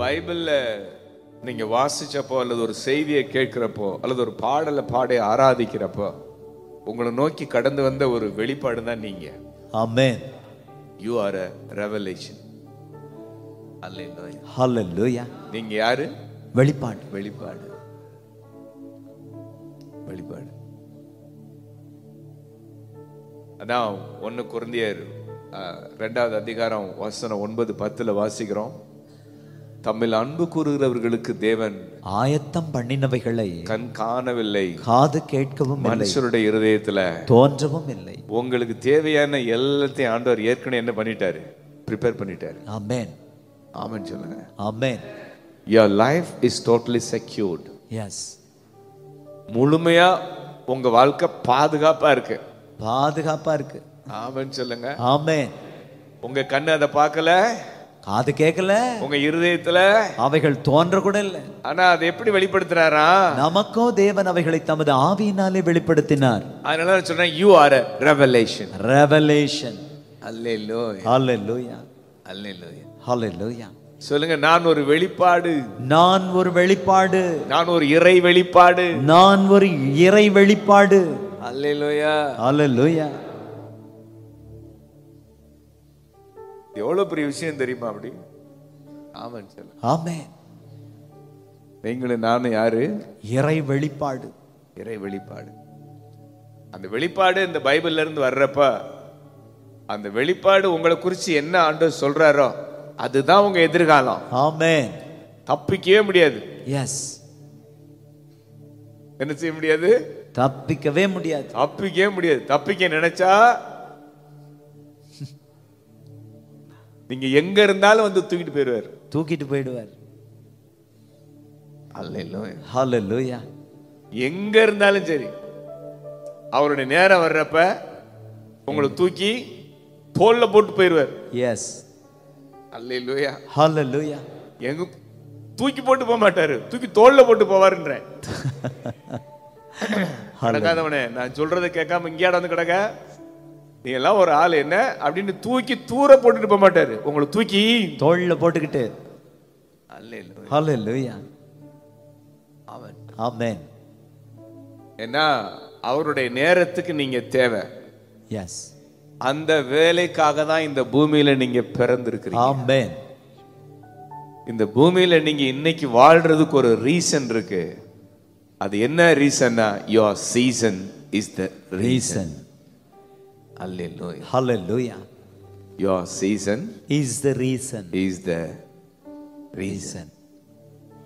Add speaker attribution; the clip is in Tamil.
Speaker 1: பைபிள்ல நீங்க வாசிச்சப்போ அல்லது ஒரு செய்தியை கேட்கிறப்போ அல்லது ஒரு பாடலை பாடி ஆராதிக்கிறப்போ உங்களை நோக்கி கடந்து வந்த ஒரு வெளிப்பாடு தான் நீங்க
Speaker 2: Amen.
Speaker 1: You are a revelation அல்ல
Speaker 2: Hallelujah.
Speaker 1: நீங்க யாரு
Speaker 2: வெளிப்பாடு
Speaker 1: வெளிப்பாடு வெளிப்பாடு அதான் ஒன்னு குருந்தியர் அஹ், ரெண்டாவது அதிகாரம் வசனம் ஒன்பது பத்துல வாசிக்கிறோம் தம்மில் அன்பு கூறுகிறவர்களுக்கு தேவன்
Speaker 2: ஆயத்தம் பண்ணினவைகளை
Speaker 1: கண் காணவில்லை
Speaker 2: காது கேட்கவும் இல்லை
Speaker 1: மனுஷருடைய இருதயத்துல
Speaker 2: தோன்றவும் இல்லை
Speaker 1: உங்களுக்கு தேவையான எல்லாத்தையும் ஆண்டவர் ஏற்கனவே என்ன பண்ணிட்டாரு ப்ரிப்பேர் பண்ணிட்டாரு
Speaker 2: Amen.
Speaker 1: ஆமென் சொல்லுங்க
Speaker 2: Amen.
Speaker 1: your life is totally secured
Speaker 2: Yes.
Speaker 1: முழுமையா உங்க வாழ்க்கை பாதுகாப்பா இருக்கு
Speaker 2: பாதுகாப்பா இருக்கு
Speaker 1: ஆமென் சொல்லுங்க
Speaker 2: Amen.
Speaker 1: உங்க கண்ணு அதை பார்க்கல
Speaker 2: காது கேட்கல
Speaker 1: உங்க இருதயத்துல
Speaker 2: அவைகள் தோன்ற கூட இல்லை
Speaker 1: ஆனா அதை எப்படி வெளிப்படுத்துறாரா
Speaker 2: நமக்கோ தேவன் அவைகளை தமது ஆவியினாலே வெளிப்படுத்தினார்
Speaker 1: அதனால நான் சொல்றேன் you are a revelation
Speaker 2: revelation
Speaker 1: hallelujah
Speaker 2: ஹalleluya
Speaker 1: அல்லேலூயா
Speaker 2: ஹalleluya
Speaker 1: சொல்லுங்க நான் ஒரு வெளிப்பாடு
Speaker 2: நான் ஒரு வெளிப்பாடு
Speaker 1: நான் ஒரு இறை வெளிப்பாடு
Speaker 2: நான் ஒரு இறை வெளிப்பாடு
Speaker 1: அல்லேலூயா
Speaker 2: ஹalleluya
Speaker 1: எவ்வளவு பெரிய விஷயம் தெரியுமா அப்படி ஆமாம் சொல்லுங்க
Speaker 2: ஆமென்
Speaker 1: நீங்களும் நானும் யாரு
Speaker 2: இறை வெளிப்பாடு
Speaker 1: இறை வெளிப்பாடு அந்த வெளிப்பாடு இந்த பைபிள்ல இருந்து வர்றப்ப அந்த வெளிப்பாடு உங்களை குறித்து என்ன ஆண்டவர் சொல்றாரோ அதுதான் உங்க எதிர்காலம்
Speaker 2: ஆமென்
Speaker 1: தப்பிக்கவே முடியாது
Speaker 2: எஸ்
Speaker 1: என்ன செய்ய முடியாது
Speaker 2: தப்பிக்கவே முடியாது
Speaker 1: தப்பிக்கவே முடியாது தப்பிக்க நினைச்சா நீங்க எங்க இருந்தாலும் வந்து தூக்கிட்டு போயிடுவார்
Speaker 2: தூக்கிட்டு போயிடுவார்
Speaker 1: அல்ல
Speaker 2: ஹalleluya
Speaker 1: எங்க இருந்தாலும் சரி அவருடைய நேரம் வர்றப்ப உங்களை தூக்கி தோல்ல போட்டு போயிடுவார்
Speaker 2: எஸ்
Speaker 1: அல்ல
Speaker 2: ஹalleluya
Speaker 1: எங்க தூக்கி போட்டு போக மாட்டாரு தூக்கி தோல்ல போட்டு போவாருன்றேன் நடக்காதவனே நான் சொல்றதை கேட்காம இங்கேயாட வந்து கிடக்க நீ எல்லாம் ஒரு ஆள் என்ன அப்படின்னு தூக்கி தூர போட்டுட்டு போக மாட்டாரு உங்களை தூக்கி
Speaker 2: தோள்ல போட்டுக்கிட்டு
Speaker 1: அல்ல
Speaker 2: ஹalleluya
Speaker 1: அவன்
Speaker 2: ஆமென்
Speaker 1: ஏன்னா அவருடைய நேரத்துக்கு நீங்க தேவை
Speaker 2: எஸ்
Speaker 1: அந்த வேலைக்காக தான் இந்த பூமியில நீங்க பிறந்திருக்கிறீங்க
Speaker 2: ஆமென்
Speaker 1: இந்த பூமியில நீங்க இன்னைக்கு வாழ்றதுக்கு ஒரு ரீசன் இருக்கு அது என்ன ரீசன்னா your season is the reason
Speaker 2: reason
Speaker 1: hallelujah
Speaker 2: hallelujah
Speaker 1: your season
Speaker 2: is the reason
Speaker 1: is the reason
Speaker 2: reason